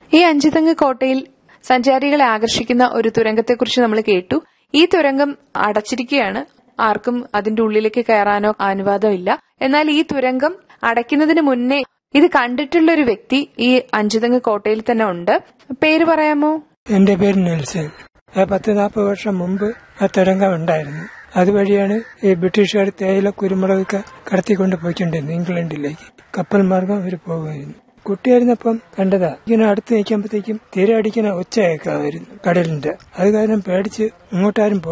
ഈ അഞ്ചുതെങ്ങ് കോട്ടയിൽ സഞ്ചാരികളെ ആകർഷിക്കുന്ന ഒരു തുരങ്കത്തെക്കുറിച്ച് നമ്മൾ കേട്ടു ഈ തുരങ്കം അടച്ചിരിക്കുകയാണ് ആർക്കും അതിന്റെ ഉള്ളിലേക്ക് കയറാനോ അനുവാദമില്ല എന്നാൽ ഈ തുരങ്കം അടയ്ക്കുന്നതിന് മുന്നേ ഇത് കണ്ടിട്ടുള്ള ഒരു വ്യക്തി ഈ അഞ്ചുതെങ്ങ് കോട്ടയിൽ തന്നെ ഉണ്ട് പേര് പറയാമോ എന്റെ പേര് നെൽസൺ ആ പത്ത് നാൽപ്പത് വർഷം മുമ്പ് ആ തുരങ്കം ഉണ്ടായിരുന്നു അതുവഴിയാണ് ഈ ബ്രിട്ടീഷുകാർ തേയില കുരുമുളകൊക്കെ കടത്തിക്കൊണ്ട് പോയിക്കൊണ്ടിരുന്നത് ഇംഗ്ലണ്ടിലേക്ക് കപ്പൽ മാർഗം അവർ പോകുമായിരുന്നു കുട്ടിയായിരുന്നപ്പം കണ്ടതാ ഇങ്ങനെ അടുത്ത് നിൽക്കുമ്പോഴത്തേക്കും തീരെ അടിക്കുന്ന ഒച്ച കേൾക്കാമായിരുന്നു കടലിന്റെ അത് കാരണം പേടിച്ച് ഇങ്ങോട്ടാരും